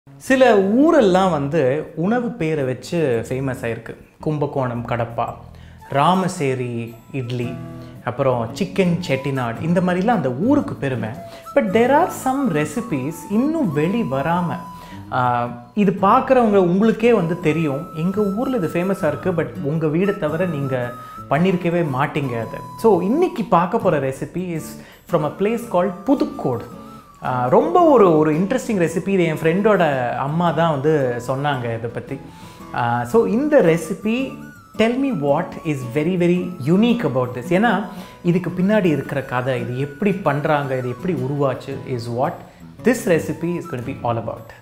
சில ஊரெல்லாம் வந்து உணவு பேரை வச்சு ஃபேமஸ் ஆயிருக்கு கும்பகோணம் கடப்பா ராமசேரி இட்லி அப்புறம் சிக்கன் செட்டிநாடு இந்த மாதிரிலாம் அந்த ஊருக்கு பெருமை but there are some recipes இன்னும் வெளி வராமல் இது பார்க்குறவங்க உங்களுக்கே வந்து தெரியும் எங்கள் ஊரில் இது ஃபேமஸாக இருக்குது பட் உங்கள் வீடை தவிர நீங்கள் பண்ணியிருக்கவே மாட்டீங்க அதை ஸோ இன்னைக்கு பார்க்க போகிற recipe is from a place called Pudukkode ஆஹ் ரொம்ப ஒரு ஒரு இன்ட்ரெஸ்டிங் ரெசிபி இது என் ஃப்ரெண்டோட அம்மா தான் வந்து சொன்னாங்க இதை பற்றி ஸோ இந்த recipe tell me what is very very unique about this ஏன்னா இதுக்கு பின்னாடி இருக்கிற கதை இது எப்படி பண்ணுறாங்க இது எப்படி உருவாச்சு is what this recipe is going to be all about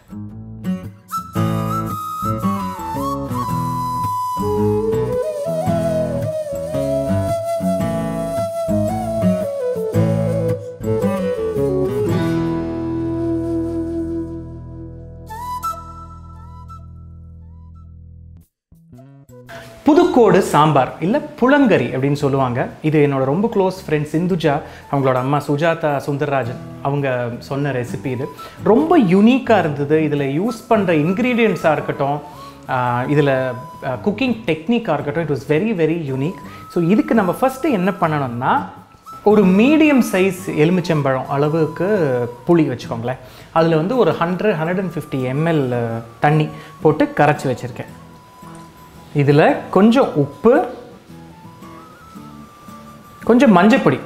Pudukkode sambar இல்லை புளங்கரி அப்படின்னு சொல்லுவாங்க இது என்னோட ரொம்ப க்ளோஸ் ஃப்ரெண்ட் சிந்துஜா அவங்களோட அம்மா சுஜாதா சுந்தரராஜன் அவங்க சொன்ன ரெசிபி இது ரொம்ப யூனிக்காக இருந்தது இதில் யூஸ் பண்ணுற இன்க்ரீடியன்ஸாக இருக்கட்டும் இதில் குக்கிங் டெக்னிக்காக இருக்கட்டும் it was very very unique so இதுக்கு நம்ம ஃபஸ்ட்டு என்ன பண்ணணும்னா ஒரு மீடியம் சைஸ் எலுமிச்சம்பழம் அளவுக்கு புளி வச்சுக்கோங்களேன் அதில் வந்து ஒரு hundred hundred and fifty ML தண்ணி போட்டு கரைச்சி வச்சுருக்கேன் இதில் கொஞ்சம் உப்பு கொஞ்சம் மஞ்சப்பொடி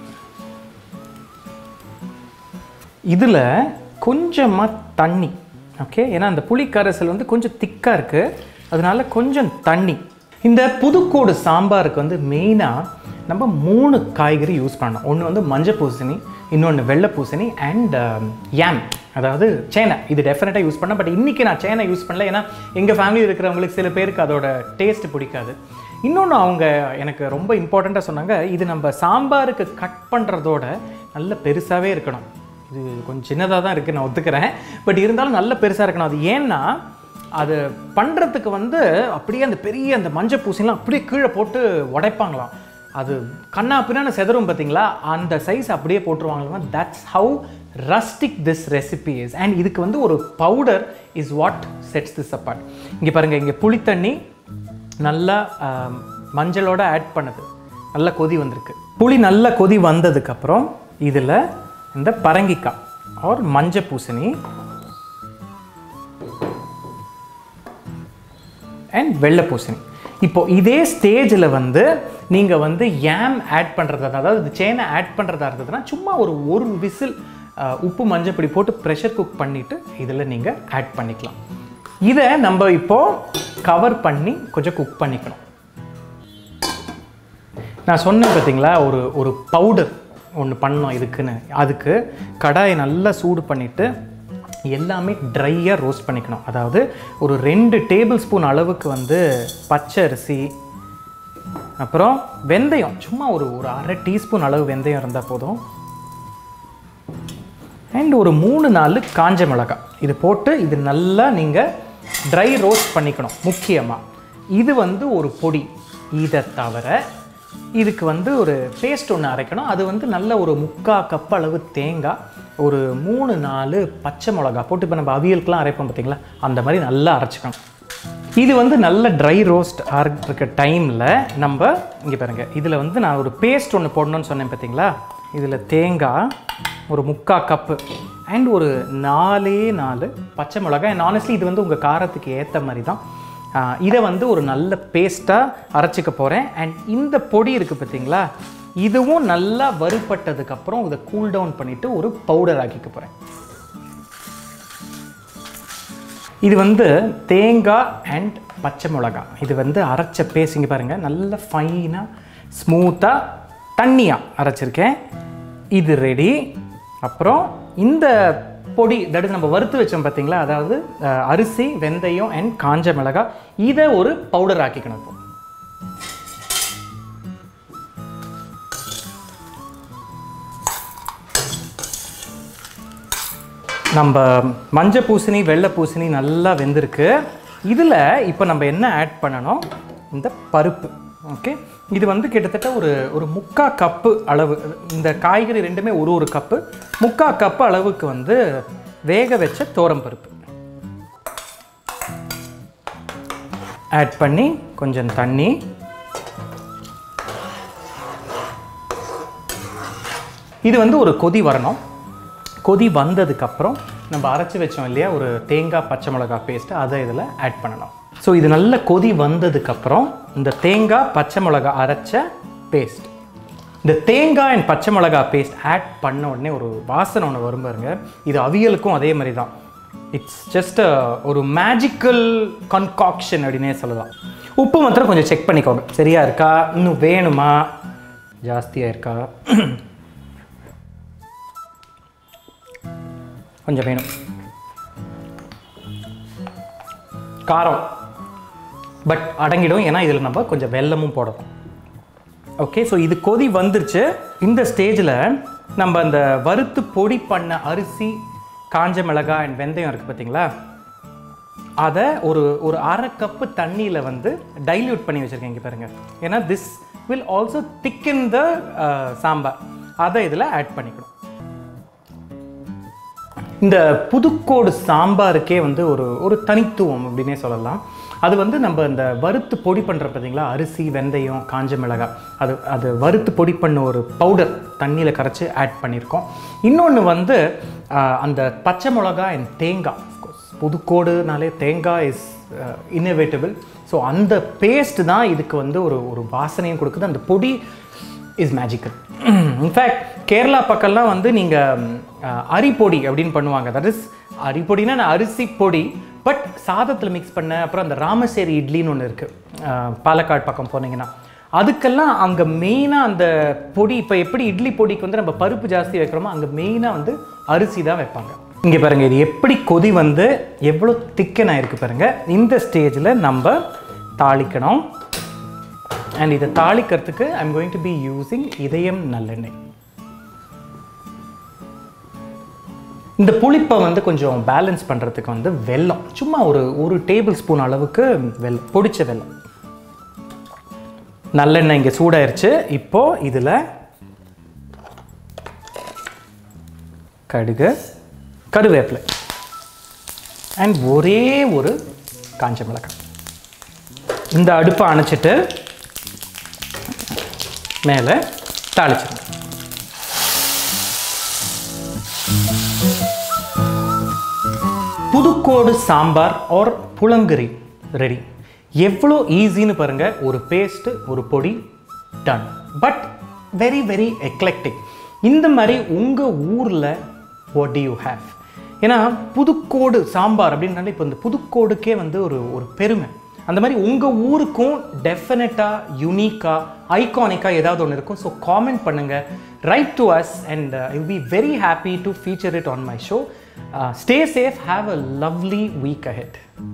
இதில் கொஞ்சமாக தண்ணி ஓகே ஏன்னா அந்த புளி கரைசல் வந்து கொஞ்சம் திக்காக இருக்குது அதனால கொஞ்சம் தண்ணி இந்த புதுக்கோடு சாம்பாருக்கு வந்து மெயினாக நம்ம மூணு காய்கறி யூஸ் பண்ணோம் ஒன்று வந்து மஞ்சள் பூசணி இன்னொன்று வெள்ளை பூசணி அண்ட் யாம் அதாவது சேனை இது டெஃபினட்டாக யூஸ் பண்ணேன் பட் இன்றைக்கி நான் சேனை யூஸ் பண்ணல ஏன்னா எங்கள் ஃபேமிலி இருக்கிறவங்களுக்கு சில பேருக்கு அதோட டேஸ்ட் பிடிக்காது இன்னொன்று அவங்க எனக்கு ரொம்ப இம்பார்ட்டண்ட்டாக சொன்னாங்க இது நம்ம சாம்பாருக்கு கட் பண்ணுறதோட நல்ல பெருசாகவே இருக்கணும் இது கொஞ்சம் சின்னதாக தான் இருக்குது நான் ஒத்துக்கிறேன் பட் இருந்தாலும் நல்ல பெருசாக இருக்கணும் அது ஏன்னா அது பண்ணுறதுக்கு வந்து அப்படியே அந்த பெரிய அந்த மஞ்சள் பூசிலாம் அப்படியே கீழே போட்டு உடைப்பாங்களாம் அது கண்ணா பின்னான செதறும் பார்த்தீங்களா அந்த சைஸ் அப்படியே போட்டுருவாங்களாம் that's how rustic this recipe is and இதுக்கு வந்து ஒரு powder is what sets this apart இங்கே பாருங்கள் இங்கே புளித்தண்ணி நல்லா ஆம், மஞ்சளோட ஆட் பண்ணுது நல்லா கொதி வந்திருக்கு புளி நல்லா கொதி வந்ததுக்கப்புறம் இதில் இந்த பரங்கிக்காய் ஆர் மஞ்சள் பூசணி அண்ட் வெள்ளை பூசணி இப்போ இதே ஸ்டேஜில் வந்து நீங்கள் வந்து ஏம் ஆட் பண்ணுறதா அதாவது இந்த சேனை ஆட் பண்ணுறதா இருந்ததுன்னா சும்மா ஒரு ஒரு விசில் உப்பு மஞ்சப்பொடி போட்டு ப்ரெஷர் குக் பண்ணிவிட்டு இதில் நீங்கள் ஆட் பண்ணிக்கலாம் இதை நம்ம இப்போது கவர் பண்ணி கொஞ்சம் குக் பண்ணிக்கணும் நான் சொன்னேன் பார்த்தீங்களா ஒரு ஒரு பவுடர் ஒன்று பண்ணோம் இதுக்குன்னு அதுக்கு கடாயை நல்லா சூடு பண்ணிவிட்டு எல்லாமே ட்ரையாக ரோஸ்ட் பண்ணிக்கணும் அதாவது ஒரு ரெண்டு டேபிள் ஸ்பூன் அளவுக்கு வந்து பச்சை அரிசி அப்புறம் வெந்தயம் சும்மா ஒரு ஒரு அரை டீஸ்பூன் அளவு வெந்தயம் இருந்தால் போதும் அண்ட் ஒரு மூணு நாலு காஞ்ச மிளகாய் இது போட்டு இது நல்லா நீங்கள் ட்ரை ரோஸ்ட் பண்ணிக்கணும் முக்கியமாக இது வந்து ஒரு பொடி இதை தவிர இதுக்கு வந்து ஒரு பேஸ்ட் ஒன்று அரைக்கணும் அது வந்து நல்ல ஒரு முக்கா கப் அளவு தேங்காய் ஒரு மூணு நாலு பச்சை மிளகா போட்டு இப்போ நம்ம அவியலுக்குலாம் அரைப்போம் பார்த்தீங்களா அந்த மாதிரி நல்லா அரைச்சிக்கணும் இது வந்து நல்ல ட்ரை ரோஸ்ட் இருக்க டைமில் நம்ம இங்கே பாருங்கள் இதில் வந்து நான் ஒரு பேஸ்ட் ஒன்று போடணும்னு சொன்னேன் பார்த்தீங்களா இதில் தேங்காய் ஒரு முக்கா கப்பு அண்ட் ஒரு நாலே நாலு பச்சை மிளகாய் அண்ட் ஆனஸ்ட்லி இது வந்து உங்கள் காரத்துக்கு ஏற்ற மாதிரி தான் ஆஹ் இதை வந்து ஒரு நல்ல பேஸ்ட்டாக அரைச்சிக்க போகிறேன் அண்ட் இந்த பொடி இருக்குது பார்த்தீங்களா இதுவும் நல்லா வறுபட்டதுக்கப்புறம் இதை கூல் டவுன் பண்ணிவிட்டு ஒரு பவுடர் ஆக்கிக்க போகிறேன் இது வந்து தேங்காய் அண்ட் பச்சை மிளகாய் இது வந்து அரைச்ச பேஸ்ட் இங்கே பாருங்கள் நல்ல ஃபைனாக ஸ்மூத்தாக தண்ணியாக அரைச்சிருக்கேன் இது ரெடி அப்புறம் இந்த பொடி தட் இஸ் நம்ம வறுத்து வச்சோம் பார்த்தீங்களா அதாவது அஹ், அரிசி வெந்தயம் அண்ட் காஞ்ச மிளகாய் இதை ஒரு பவுடர் ஆக்கிக்கணும் இப்போ நம்ம மஞ்சள் பூசணி வெள்ளை பூசணி நல்லா வெந்திருக்கு இதில் இப்போ நம்ம என்ன ஆட் பண்ணணும் இந்த பருப்பு ஓகே இது வந்து கிட்டத்தட்ட ஒரு ஒரு முக்கா கப்பு அளவு இந்த காய்கறி ரெண்டுமே ஒரு ஒரு கப்பு முக்கா கப்பு அளவுக்கு வந்து வேக வச்ச தோரம் பருப்பு ஆட் பண்ணி கொஞ்சம் தண்ணி இது வந்து ஒரு கொதி வரணும் கொதி வந்ததுக்கப்புறம் நம்ம அரைச்சி வச்சோம் இல்லையா ஒரு தேங்காய் பச்சை மிளகாய் பேஸ்ட்டு அதை இதில் ஆட் பண்ணணும் ஸோ இது நல்ல கொதி வந்ததுக்கப்புறம் இந்த தேங்காய் பச்சை மிளகாய் அரைச்ச பேஸ்ட் இந்த தேங்காய் அண்ட் பச்சை மிளகாய் பேஸ்ட் ஆட் பண்ண உடனே ஒரு வாசனை ஒன்று வரும் பாருங்க இது அவியலுக்கும் அதே மாதிரி தான் இட்ஸ் ஜஸ்ட் ஒரு மேஜிக்கல் கன்காக்ஷன் அப்படின்னே சொல்லலாம் உப்பு மாத்திரம் கொஞ்சம் செக் பண்ணிக்கோங்க சரியா இருக்கா இன்னும் வேணுமா ஜாஸ்தியாக இருக்கா கொஞ்சம் வேணும் காரம் பட் அடங்கிடும் ஏன்னா இதில் நம்ம கொஞ்சம் வெல்லமும் போடணும் ஓகே ஸோ இது கொதி வந்துருச்சு இந்த ஸ்டேஜில் நம்ம அந்த வறுத்து பொடி பண்ண அரிசி காஞ்ச மிளகாய் அண்ட் வெந்தயம் இருக்குது பார்த்தீங்களா அதை ஒரு ஒரு அரை கப்பு தண்ணியில் வந்து டைல்யூட் பண்ணி வச்சுருக்கேன் இங்கே பாருங்க ஏன்னா this will also thicken the sambar அதை இதில் ஆட் பண்ணிக்கணும் இந்த புதுக்கோடு சாம்பாருக்கே வந்து ஒரு ஒரு தனித்துவம் அப்படின்னே சொல்லலாம் அது வந்து நம்ம இந்த வறுத்து பொடி பண்ணுற பார்த்தீங்களா அரிசி வெந்தயம் காஞ்ச மிளகாய் அது அது வறுத்து பொடி பண்ண ஒரு பவுடர் தண்ணியில் கரைச்சி ஆட் பண்ணியிருக்கோம் இன்னொன்று வந்து ஆஹ், அந்த பச்சை மிளகாய் அண்ட் தேங்காய் அஃப்கோர்ஸ் புதுக்கோடுனாலே தேங்காய் இஸ் இன்னோவேட்டபிள் ஸோ அந்த பேஸ்ட் தான் இதுக்கு வந்து ஒரு ஒரு வாசனையும் கொடுக்குது அந்த பொடி இஸ் மேஜிக்கல் இன்ஃபேக்ட் கேரளா பக்கம்லாம் வந்து நீங்கள் அரிப்பொடி அப்படின்னு பண்ணுவாங்க தட் இஸ் அரிப்பொடினா நான் அரிசி பொடி பட் சாதத்தில் மிக்ஸ் பண்ண அப்புறம் அந்த ராமசேரி இட்லின்னு ஒன்று இருக்குது பாலக்காடு பக்கம் போனீங்கன்னா அதுக்கெல்லாம் அங்கே மெயினாக அந்த பொடி இப்போ எப்படி இட்லி பொடிக்கு வந்து நம்ம பருப்பு ஜாஸ்தி வைக்கிறோமோ அங்கே மெயினாக வந்து அரிசி தான் வைப்பாங்க இங்கே பாருங்கள் இது எப்படி கொதி வந்து எவ்வளோ திக்கனாக இருக்குது பாருங்கள் இந்த ஸ்டேஜில் நம்ம தாளிக்கணும் அண்ட் இதை தாளிக்கிறதுக்கு I'm going to be using Idhayam நல்லெண்ணெய் இந்த புளிப்பை வந்து கொஞ்சம் பேலன்ஸ் பண்ணுறதுக்கு வந்து வெல்லம் சும்மா ஒரு ஒரு டேபிள் ஸ்பூன் அளவுக்கு வெல்லம் பொடிச்ச வெல்லம் நல்லெண்ணெய் இங்கே சூடாயிருச்சு இப்போ இதில் கடுகு கருவேப்பிலை அண்ட் ஒரே ஒரு காஞ்ச மிளகாய் இந்த அடுப்பை அணைச்சிட்டு மேலே தாளிச்சிருங்க புதுக்கோடு சாம்பார் ஆர் புளங்கரி ரெடி எவ்வளோ ஈஸின்னு பாருங்க ஒரு பேஸ்ட்டு ஒரு பொடி done but very very eclectic இந்த மாதிரி உங்கள் ஊரில் வாட் டு யூ ஹேவ் ஏன்னா புதுக்கோடு சாம்பார் அப்படின்னாலே இப்போ இந்த புதுக்கோடுக்கே வந்து ஒரு ஒரு பெருமை அந்த மாதிரி உங்கள் ஊருக்கும் டெஃபினட்டாக யூனிக்காக ஐகானிக்காக ஏதாவது ஒன்று இருக்கும் ஸோ காமெண்ட் பண்ணுங்கள் write to us and you be very happy to feature it on my show stay safe have a lovely week ahead